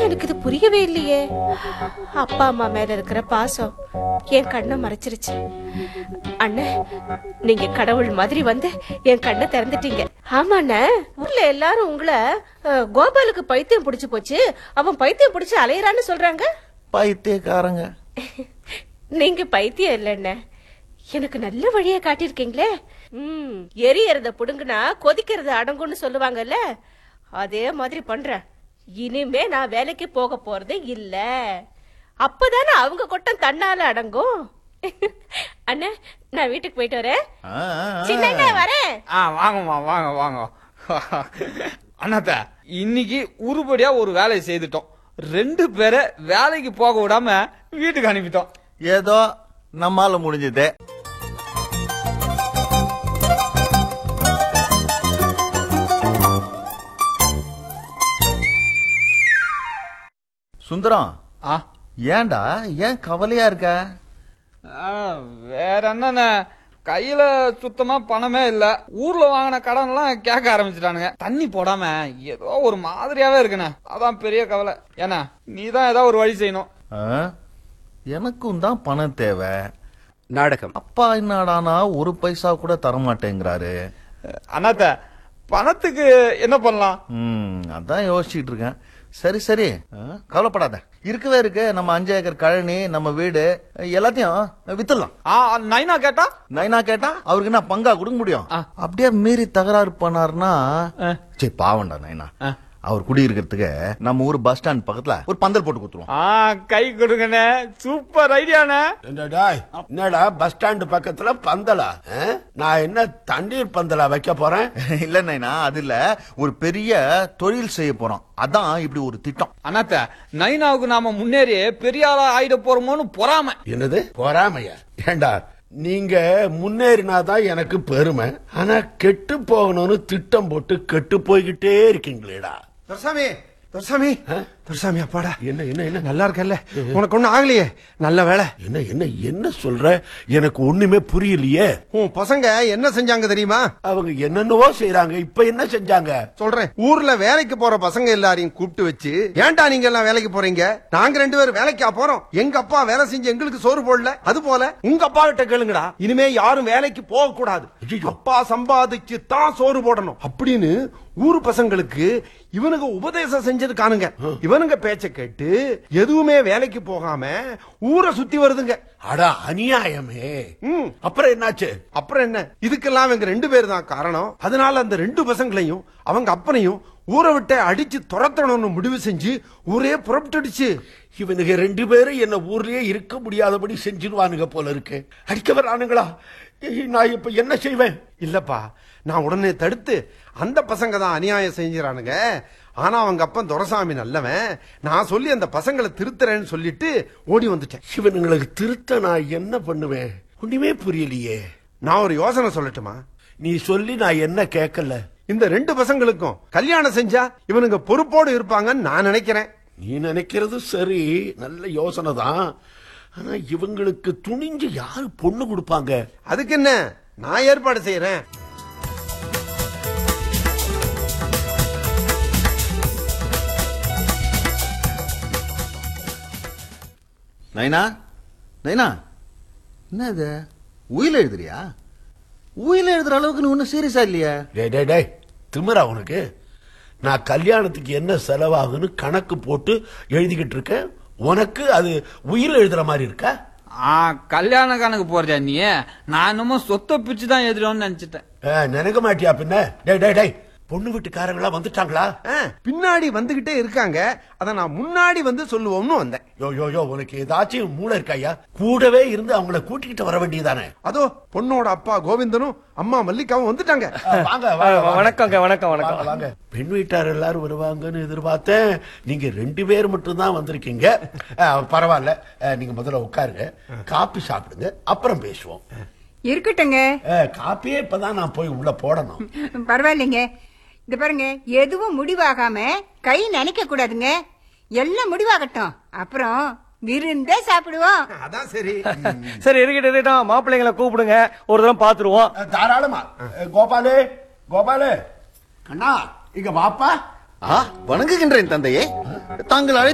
எனக்கு இது புரியவே இல்லையே அப்பா அம்மா மேல இருக்கிற பாசம் என் கண்ணை மறைச்சிருச்சு அண்ணே நீங்க கடவுள் மாதிரி வந்து என் கண்ணை திறந்துட்டீங்க ஆமாண்ணே ஊர்ல எல்லாரும் உங்களை அஹ், கோபாலுக்கு பைத்தியம் பிடிச்சு போச்சு அவன் பைத்தியம் பிடிச்சு அலையறான்னு சொல்றாங்க பைத்தியக்காரங்க நீங்க பைத்தியம் இல்லைண்ணே எனக்கு நல்ல வழியை காட்டியிருக்கீங்களே ம் எரியறத புடுங்குனா கொதிக்கிறது அடங்கும்னு சொல்லுவாங்கல்ல அதே மாதிரி பண்றேன் இனிமே நான் வேலைக்கு போக போறது இல்ல அப்பதானே அவங்க கொட்டம் தன்னால அடங்கும் அண்ணே நான் வீட்டுக்கு போயிட்டு வரேன் ஆ, ஆ, ஆ. சின்ன வரேன் ஆ வாங்கம்மா வாங்க வாங்க அண்ணாத்த இன்னைக்கு உருப்படியா ஒரு வேலையை செய்துட்டோம் ரெண்டு பேரை வேலைக்கு போக விடாம வீட்டுக்கு அனுப்பிட்டோம் ஏதோ நம்மால முடிஞ்சது சுந்தரம் ஆ ஏன்டா ஏன் கவலையா இருக்க ஆ, வேற என்னண்ணே கையில சுத்தமா பணமே இல்ல ஊர்ல வாங்கின கடன் எல்லாம் கேட்க ஆரம்பிச்சிட்டானுங்க தண்ணி போடாம ஏதோ ஒரு மாதிரியாவே இருக்குண்ணே அதான் பெரிய கவலை ஏன்னா நீ தான் ஏதாவது ஒரு வழி செய்யணும் ஆ? எனக்கும் தான் பணம் தேவை நாடகம் அப்பா என்னடானா ஒரு பைசா கூட தரமாட்டேங்கிறாரு அண்ணாத்த பணத்துக்கு என்ன பண்ணலாம் ம் அதான் யோசிச்சுட்டு இருக்கேன் சரி சரி ஆ, கவலைப்படாத இருக்கவே இருக்கு நம்ம அஞ்சு ஏக்கர் கழனி நம்ம வீடு எல்லாத்தையும் வித்துடலாம் ஆ நைனா கேட்டா நைனா கேட்டா அவருக்கு என்ன பங்கா கொடுக்க முடியும் ஆ. அப்படியே மீறி தகராறு பண்ணாருன்னா ஆ. சரி பாவண்டா நைனா ஆ. அவர் குடியிருக்கிறதுக்கு நம்ம ஊர் பஸ் ஸ்டாண்ட் பக்கத்துல ஒரு பந்தல் போட்டு கொடுத்துருவோம் ஆ கை கொடுங்கண்ணே சூப்பர் ஐடியாண்ணே ஏண்டா டேய், என்னடா பஸ் ஸ்டாண்ட் பக்கத்துல பந்தலா ஆ? நான் என்ன தண்ணீர் பந்தலா வைக்க போறேன் இல்ல நைனா அது இல்ல ஒரு பெரிய தொழில் செய்ய போறோம் அதான் இப்படி ஒரு திட்டம் அண்ணாத்த நைனாவுக்கு நாம முன்னேறி பெரிய ஆளா ஆயிட போறோமோன்னு பொறாம என்னது பொறாமையா ஏண்டா நீங்க முன்னேறினாதான் எனக்கு பெருமை ஆனா கெட்டு போகணும்னு திட்டம் போட்டு கெட்டு போய்கிட்டே இருக்கீங்களேடா துரசாமி துரசாமி துரசாமி அப்பாடா என்ன என்ன என்ன நல்லா இருக்கல்ல உனக்கு ஒண்ணும் ஆகலையே நல்ல வேலை என்ன என்ன என்ன சொல்ற எனக்கு ஒண்ணுமே புரியலையே உன் பசங்க என்ன செஞ்சாங்க தெரியுமா அவங்க என்னென்னவோ செய்றாங்க இப்ப என்ன செஞ்சாங்க சொல்றேன் ஊர்ல வேலைக்கு போற பசங்க எல்லாரையும் கூப்பிட்டு வச்சு ஏன்டா நீங்க எல்லாம் வேலைக்கு போறீங்க நாங்க ரெண்டு பேரும் வேலைக்கா போறோம் எங்க அப்பா வேலை செஞ்சு எங்களுக்கு சோறு போடல அது போல உங்க அப்பா கிட்ட கேளுங்கடா இனிமே யாரும் வேலைக்கு போக கூடாது அப்பா சம்பாதிச்சு தான் சோறு போடணும் அப்படின்னு ஊர் பசங்களுக்கு இவனுங்க உபதேசம் செஞ்சிருக்கானுங்க இவனுங்க பேச்ச கேட்டு எதுவுமே வேலைக்கு போகாம ஊரை சுத்தி வருதுங்க அட அநியாயமே ம். அப்புறம் என்னாச்சு அப்புறம் என்ன இதுக்கெல்லாம் இவங்க ரெண்டு பேர் தான் காரணம் அதனால அந்த ரெண்டு பசங்களையும் அவங்க அப்பனையும் ஊரை விட்டு அடிச்சு துரத்தணும்னு முடிவு செஞ்சு ஊரே புறப்பட்டுடுச்சு இவனுங்க ரெண்டு பேரும் என்ன ஊர்லயே இருக்க முடியாதபடி செஞ்சிருவானுங்க போல இருக்கு அடிக்க வரானுங்களா ஏய், நான் இப்ப என்ன செய்வேன் இல்லப்பா நான் உடனே தடுத்து அந்த பசங்க தான் அநியாயம் செஞ்சுறானுங்க ஆனா அவங்க அப்பன் துரசாமி நல்லவன் நான் சொல்லி அந்த பசங்களை திருத்துறேன்னு சொல்லிட்டு ஓடி வந்துட்டேன் இவனுங்களுக்கு திருத்த நான் என்ன பண்ணுவேன் ஒண்ணுமே புரியலையே நான் ஒரு யோசனை சொல்லட்டுமா நீ சொல்லி நான் என்ன கேட்கல இந்த ரெண்டு பசங்களுக்கும் கல்யாணம் செஞ்சா இவனுங்க பொறுப்போடு இருப்பாங்கன்னு நான் நினைக்கிறேன் நீ நினைக்கிறது சரி நல்ல யோசனை தான் ஆனா இவங்களுக்கு துணிஞ்சு யாரு பொண்ணு கொடுப்பாங்க அதுக்கு என்ன நான் ஏற்பாடு செய்யறேன் நைனா நைனா என்ன இது உயில எழுதுறியா உயில எழுதுற அளவுக்கு நீ ஒன்னும் சீரியஸா இல்லையா டேய் டேய் டேய் திமிரா உனக்கு நான் கல்யாணத்துக்கு என்ன செலவாகுன்னு கணக்கு போட்டு எழுதிக்கிட்டு இருக்கேன் உனக்கு அது உயிர் எழுதுற மாதிரி இருக்கா ஆ கல்யாண கணக்கு போறதா நீ நான் என்னமோ சொத்தை பிச்சு தான் எதிரோன்னு நினைச்சிட்டேன் ஆ, நினைக்க மாட்டியா பின்ன டேய் டேய் டேய் பொண்ணு வீட்டுக்காரங்களா வந்துட்டாங்களா ஆ, பின்னாடி வந்துகிட்டே இருக்காங்க அத நான் முன்னாடி வந்து சொல்லுவோம்னு வந்தேன் யோ யோ யோ உனக்கு ஏதாச்சும் மூளை இருக்காயா கூடவே இருந்து அவங்கள கூட்டிக்கிட்டு வர வேண்டியதானே அதோ பொண்ணோட அப்பா கோவிந்தனும் அம்மா மல்லிகாவும் வந்துட்டாங்க வாங்க வாங்க, வாங்க. வணக்கங்க வணக்கம் வணக்கம் வாங்க, வாங்க பெண் வீட்டார் எல்லாரும் வருவாங்கன்னு எதிர்பார்த்தேன் நீங்க ரெண்டு பேர் மட்டும் தான் வந்திருக்கீங்க ஆ, பரவாயில்ல ஆ, நீங்க முதல்ல உட்காருங்க காப்பி சாப்பிடுங்க அப்புறம் பேசுவோம் இருக்கட்டுங்க ஆ, காப்பியே இப்பதான் நான் போய் உள்ள போடணும் பரவாயில்லைங்க இந்த பாருங்க எதுவும் முடிவாகாம கை நினைக்க கூடாதுங்க எல்லாம் முடிவாகட்டும் அப்புறம் விருந்தே சாப்பிடுவோம் அதான் சரி சரி இருக்கட்டும் இருக்கட்டும் மாப்பிள்ளைங்களை கூப்பிடுங்க ஒரு தரம் பாத்துருவோம் ஆ, தாராளமா ஆ, கோபாலு கோபாலு அண்ணா இங்க வாப்பா ஆ வணங்குகின்றேன் தந்தையே தாங்கள் அழைத்த